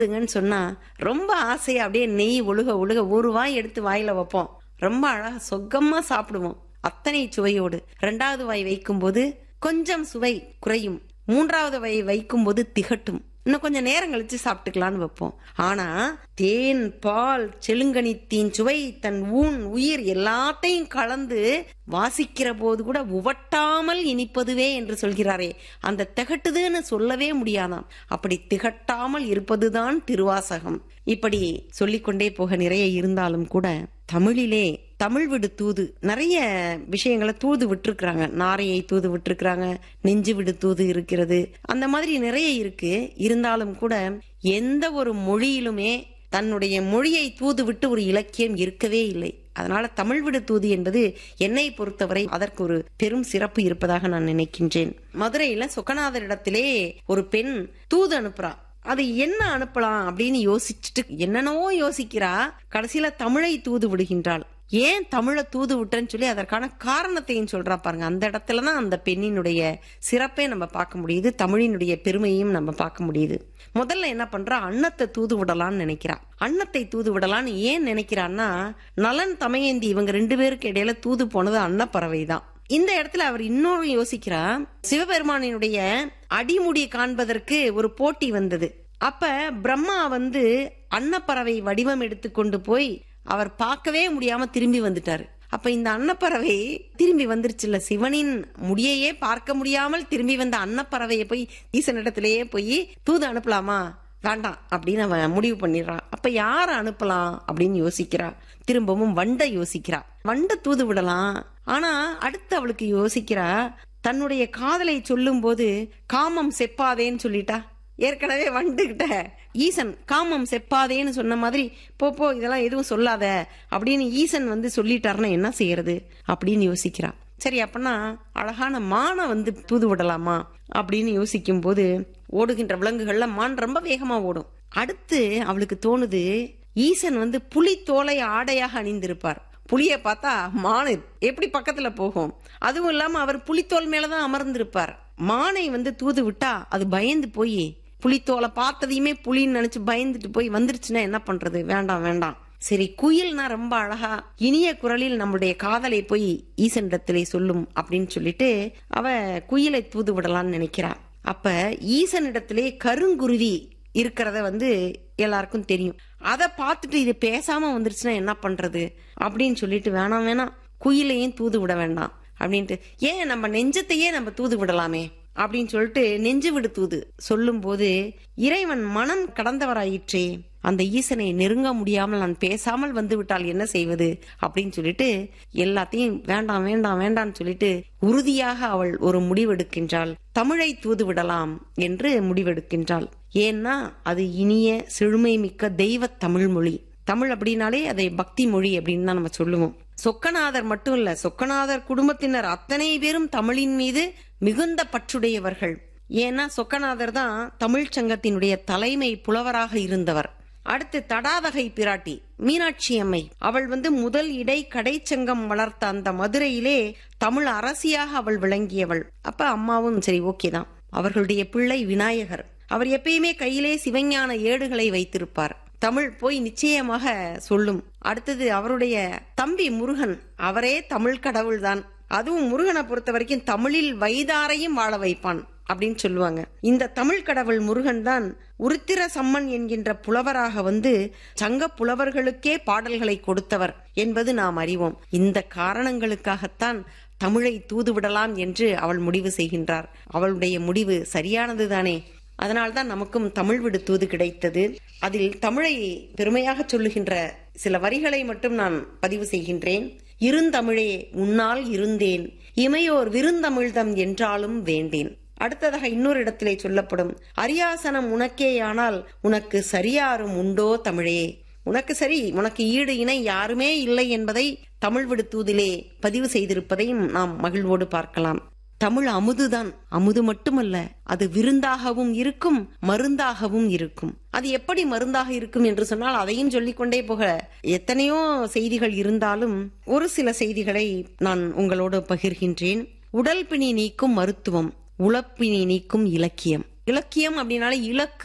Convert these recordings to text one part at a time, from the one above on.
ங்கன்னு சொன்னா ரொம்ப ஆசையா அப்படியே நெய் ஒழுக ஒழுக ஒரு வாய் எடுத்து வாயில வைப்போம் ரொம்ப அழகா சொக்கமா சாப்பிடுவோம் அத்தனை சுவையோடு ரெண்டாவது வாய் வைக்கும்போது கொஞ்சம் சுவை குறையும் மூன்றாவது வாய் வைக்கும்போது திகட்டும் இன்னும் கொஞ்சம் நேரம் கழிச்சு சாப்பிட்டுக்கலாம்னு வைப்போம் ஆனா தேன் பால் செழுங்கனித்தின் சுவை தன் ஊன் உயிர் எல்லாத்தையும் கலந்து வாசிக்கிற போது கூட உவட்டாமல் இனிப்பதுவே என்று சொல்கிறாரே அந்த திகட்டுதுன்னு சொல்லவே முடியாதாம் அப்படி திகட்டாமல் இருப்பதுதான் திருவாசகம் இப்படி சொல்லிக்கொண்டே போக நிறைய இருந்தாலும் கூட தமிழிலே தமிழ் விடு தூது நிறைய விஷயங்களை தூது விட்டுருக்குறாங்க நாரையை தூது விட்டுருக்குறாங்க நெஞ்சு விடு தூது இருக்கிறது அந்த மாதிரி நிறைய இருக்கு இருந்தாலும் கூட எந்த ஒரு மொழியிலுமே தன்னுடைய மொழியை தூது விட்டு ஒரு இலக்கியம் இருக்கவே இல்லை அதனால தமிழ் விடு தூது என்பது என்னை பொறுத்தவரை அதற்கு ஒரு பெரும் சிறப்பு இருப்பதாக நான் நினைக்கின்றேன் மதுரையில சொக்கநாதரிடத்திலே ஒரு பெண் தூது அனுப்புறா அது என்ன அனுப்பலாம் அப்படின்னு யோசிச்சுட்டு என்னென்னவோ யோசிக்கிறா கடைசியில தமிழை தூது விடுகின்றாள் ஏன் தமிழை தூது விட்டேன்னு சொல்லி அதற்கான காரணத்தையும் சொல்றா பாருங்க அந்த இடத்துலதான் அந்த பெண்ணினுடைய சிறப்பே நம்ம பார்க்க முடியுது தமிழினுடைய பெருமையும் நம்ம பார்க்க முடியுது முதல்ல என்ன பண்றா அன்னத்தை தூது விடலாம்னு நினைக்கிறா அன்னத்தை தூது விடலான்னு ஏன் நினைக்கிறான்னா நலன் தமையந்தி இவங்க ரெண்டு பேருக்கு இடையில தூது போனது அன்னப்பறவை தான் இந்த இடத்துல அவர் இன்னொரு சிவபெருமானினுடைய சிவபெருமானினுடைய அடிமுடி காண்பதற்கு ஒரு போட்டி வந்தது அப்ப பிரம்மா வந்து அன்னப்பறவை வடிவம் எடுத்துக்கொண்டு போய் அவர் பார்க்கவே முடியாம திரும்பி வந்துட்டாரு அப்ப இந்த அன்னப்பறவை திரும்பி வந்துருச்சுல்ல சிவனின் முடியையே பார்க்க முடியாமல் திரும்பி வந்த அன்னப்பறவையை போய் ஈசனிடத்திலேயே போய் தூது அனுப்பலாமா வேண்டாம் அப்படின்னு அவன் முடிவு பண்ணிடுறான் அப்ப யார அனுப்பலாம் அப்படின்னு யோசிக்கிறா திரும்பவும் வண்டை யோசிக்கிறா வண்டை தூது விடலாம் ஆனா அடுத்து அவளுக்கு யோசிக்கிறா தன்னுடைய காதலை சொல்லும் போது காமம் செப்பாதேன்னு சொல்லிட்டா ஏற்கனவே வந்துகிட்ட ஈசன் காமம் செப்பாதேன்னு சொன்ன மாதிரி போ போ இதெல்லாம் எதுவும் சொல்லாத அப்படின்னு ஈசன் வந்து சொல்லிட்டாருன்னா என்ன செய்யறது அப்படின்னு யோசிக்கிறா சரி அப்பனா அழகான மானை வந்து தூது விடலாமா அப்படின்னு யோசிக்கும் போது ஓடுகின்ற விலங்குகள்ல மான் ரொம்ப வேகமா ஓடும் அடுத்து அவளுக்கு தோணுது ஈசன் வந்து புலி தோலை ஆடையாக அணிந்திருப்பார் புலிய பார்த்தா மானு எப்படி பக்கத்துல போகும் அதுவும் இல்லாம அவர் புலித்தோல் மேலதான் அமர்ந்திருப்பார் மானை வந்து தூது விட்டா அது பயந்து போய் புலித்தோலை பார்த்ததையுமே புலின்னு நினைச்சு பயந்துட்டு போய் வந்துருச்சுன்னா என்ன பண்றது வேண்டாம் வேண்டாம் சரி குயில்னா ரொம்ப அழகா இனிய குரலில் நம்முடைய காதலை போய் ஈசனிடத்திலே சொல்லும் அப்படின்னு சொல்லிட்டு அவ குயிலை தூது விடலாம்னு நினைக்கிறா அப்ப ஈசனிடத்திலே கருங்குருவி இருக்கிறத வந்து எல்லாருக்கும் தெரியும் அதை பார்த்துட்டு இது பேசாம வந்துருச்சுன்னா என்ன பண்றது அப்படின்னு சொல்லிட்டு வேணாம் வேணாம் குயிலையும் தூது விட வேண்டாம் அப்படின்ட்டு ஏன் நம்ம நெஞ்சத்தையே நம்ம தூது விடலாமே அப்படின்னு சொல்லிட்டு நெஞ்சு விடு தூது சொல்லும் போது இறைவன் மனம் கடந்தவராயிற்றே அந்த ஈசனை நெருங்க முடியாமல் நான் பேசாமல் வந்து விட்டால் என்ன செய்வது அப்படின்னு சொல்லிட்டு எல்லாத்தையும் வேண்டாம் வேண்டாம் வேண்டாம்னு சொல்லிட்டு உறுதியாக அவள் ஒரு முடிவெடுக்கின்றாள் தமிழை தூது விடலாம் என்று முடிவெடுக்கின்றாள் ஏன்னா அது இனிய செழுமை மிக்க தெய்வ தமிழ் மொழி தமிழ் அப்படின்னாலே அதை பக்தி மொழி அப்படின்னு தான் நம்ம சொல்லுவோம் சொக்கநாதர் மட்டும் இல்ல சொக்கநாதர் குடும்பத்தினர் அத்தனை பேரும் தமிழின் மீது மிகுந்த பற்றுடையவர்கள் ஏன்னா சொக்கநாதர் தான் தமிழ் சங்கத்தினுடைய தலைமை புலவராக இருந்தவர் அடுத்து தடாதகை பிராட்டி மீனாட்சி அம்மை அவள் வந்து முதல் இடை கடைச்சங்கம் வளர்த்த அந்த மதுரையிலே தமிழ் அரசியாக அவள் விளங்கியவள் அப்ப அம்மாவும் சரி ஓகே தான் அவர்களுடைய பிள்ளை விநாயகர் அவர் எப்பயுமே கையிலே சிவஞான ஏடுகளை வைத்திருப்பார் தமிழ் போய் நிச்சயமாக சொல்லும் அடுத்தது அவருடைய தம்பி முருகன் அவரே தமிழ் கடவுள்தான் அதுவும் முருகனை பொறுத்த வரைக்கும் தமிழில் வைதாரையும் வாழ வைப்பான் அப்படின்னு சொல்லுவாங்க இந்த தமிழ் கடவுள் முருகன் தான் உருத்திர சம்மன் என்கின்ற புலவராக வந்து சங்க புலவர்களுக்கே பாடல்களை கொடுத்தவர் என்பது நாம் அறிவோம் இந்த காரணங்களுக்காகத்தான் தமிழை தூதுவிடலாம் என்று அவள் முடிவு செய்கின்றார் அவளுடைய முடிவு சரியானதுதானே அதனால்தான் நமக்கும் தமிழ் விடு தூது கிடைத்தது அதில் தமிழை பெருமையாக சொல்லுகின்ற சில வரிகளை மட்டும் நான் பதிவு செய்கின்றேன் இருந்தமிழே உன்னால் இருந்தேன் இமையோர் விருந்தமிழ்தம் என்றாலும் வேண்டேன் அடுத்ததாக இன்னொரு இடத்திலே சொல்லப்படும் அரியாசனம் உனக்கேயானால் உனக்கு சரியாரும் உண்டோ தமிழே உனக்கு சரி உனக்கு ஈடு இணை யாருமே இல்லை என்பதை தமிழ் விடுத்தூதிலே பதிவு செய்திருப்பதையும் நாம் மகிழ்வோடு பார்க்கலாம் தமிழ் அமுதுதான் அமுது மட்டுமல்ல அது விருந்தாகவும் இருக்கும் மருந்தாகவும் இருக்கும் அது எப்படி மருந்தாக இருக்கும் என்று சொன்னால் அதையும் சொல்லிக்கொண்டே போக எத்தனையோ செய்திகள் இருந்தாலும் ஒரு சில செய்திகளை நான் உங்களோடு பகிர்கின்றேன் உடல் பிணி நீக்கும் மருத்துவம் உழப்பினி நீக்கும் இலக்கியம் இலக்கியம் அப்படின்னாலே இலக்கு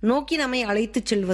நோக்கி நம்மை அழைத்துச் செல்வது